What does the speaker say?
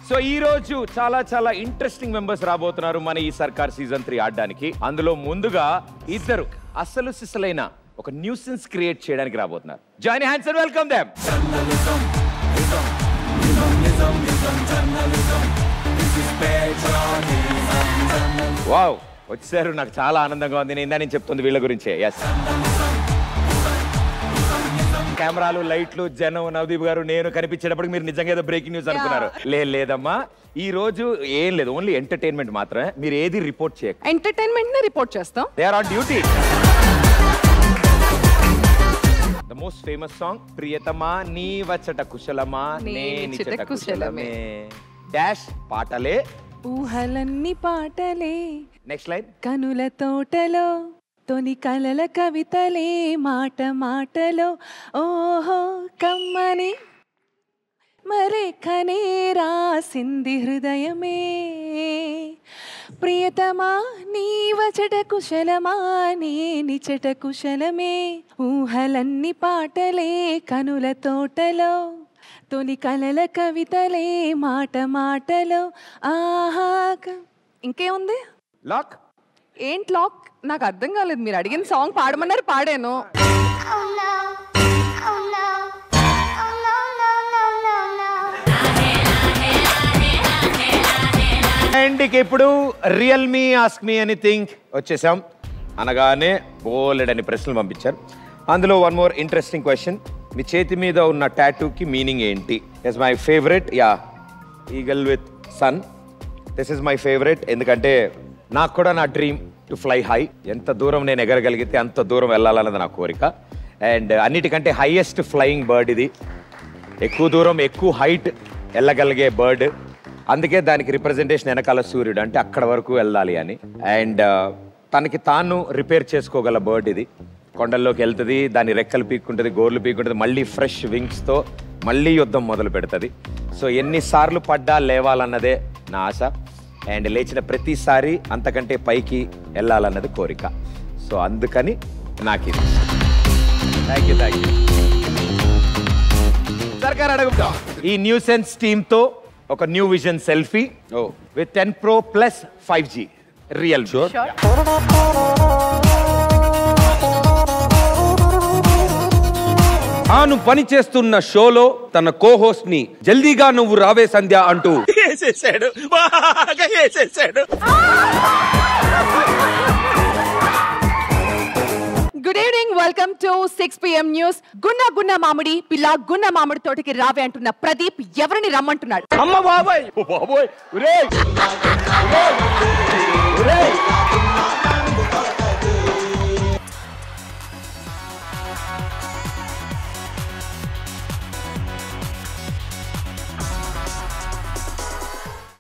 So ఈ రోజు చాలా చాలా ఇంట్రెస్టింగ్ మెంబర్స్ రాబోతున్నారు మన ఈ సర్కార్ సీజన్ త్రీ ఆడడానికి అందులో ముందుగా ఇద్దరు అసలు సిసలైన ఒక న్యూసెన్స్ క్రియేట్ చేయడానికి రాబోతున్నారు join hands and welcome them wow వచ్చారు నాకు చాలా ఆనందంగా ఉంది నేను ఇందా నేను చెప్తుంది వీళ్ళ గురించే ఎస్ కెమెరాలు లైట్లు జనం నవదీప్ గారు నేను కనిపించేటప్పుడు మీరు నిజంగా ఏదో బ్రేకింగ్ న్యూస్ అనుకున్నారు లేదు లేదమ్మా ఈ రోజు ఏం లేదు ఓన్లీ ఎంటర్టైన్మెంట్ మాత్రమే మీరు ఏది రిపోర్ట్ చేయక ఎంటర్టైన్మెంట్ నే రిపోర్ట్ చేస్తాం they are on duty the most famous song ప్రియతమా నీ వచ్చట కుశలమా నీ నే నిచ్చట నిచ్చట కుశలమే. కుశలమే డాష్ పాటలే ఊహలన్నీ పాటలే నెక్స్ట్ లైన్ కనుల తోటలో తొని కలల కవితలే మాట మాటలో ఓహో కమ్మని మరే కనే రాసింది హృదయమే ప్రియతమా నీ వచట కుశలమా నీ నిచట కుశలమే ఊహలన్నీ పాటలే కనుల తోటలో తొలి కలల కవితలే మాట మాటలో ఆహా క- ఇంకేముంది లాక్ ఏంటి లాక్ నాకు అర్థం కాలేదు మీరు అడిగిన సాంగ్ పాడమన్నారు పాడాను Oh no. Oh no. Oh no, no, no, no, no. And ఇక ఇప్పుడు రియల్మీ ఆస్క్ మీ ఎనీథింగ్ వచ్చేసాం అనగానే బోలెడ్ అని ప్రశ్నలు పంపించారు అందులో వన్ మోర్ ఇంట్రెస్టింగ్ క్వశ్చన్ మీ చేతి మీద ఉన్న టాటూకి మీనింగ్ ఏంటి is my favourite yeah eagle with sun this is my favourite ఎందుకంటే నాకు కూడా నా డ్రీమ్ టు ఫ్లై హై ఎంత దూరం నేను ఎగరగలిగితే అంత దూరం వెళ్ళాలన్నది నా కోరిక అండ్ అన్నిటికంటే హైయెస్ట్ ఫ్లయింగ్ బర్డ్ ఇది ఎక్కువ దూరం ఎక్కువ హైట్ వెళ్ళగలిగే బర్డ్ అందుకే దానికి రిప్రజెంటేషన్ వెనకాల సూర్యుడు అంటే అక్కడ వరకు వెళ్ళాలి అని అండ్ తనకి తాను రిపేర్ చేసుకోగల బర్డ్ ఇది కొండల్లోకి వెళ్తుంది దాని రెక్కలు పీక్కుంటుంది గోర్లు పీక్కుంటుంది మళ్ళీ ఫ్రెష్ వింగ్స్తో మళ్ళీ యుద్ధం మొదలు పెడుతుంది సో ఎన్నిసార్లు పడ్డా లేవాలన్నదే నా ఆశ అండ్ లేచిన ప్రతిసారి అంతకంటే పైకి వెళ్ళాలన్నది కోరిక సో అందుకని నాకు ఇది థ్యాంక్ యూ థ్యాంక్ యూ సర్కార్ అడుగుతా ఈ న్యూ సెన్స్ టీమ్ తో ఒక new vision selfie with ten pro plus five G real షూర్ తాను పనిచేస్తున్న షోలో తన కో హోస్ట్ ని జల్దీగా నువ్వు రావే సంధ్య అంటూ good evening welcome to six PM news గున్న గున్న మామిడి పిల్ల గున్న మామిడి తోటికి రావే అంటున్న ప్రదీప్ ఎవరిని రమ్మంటున్నాడు అమ్మ బాబాయ్ బాబోయ్ ఒరేయ్! ఒరేయ్!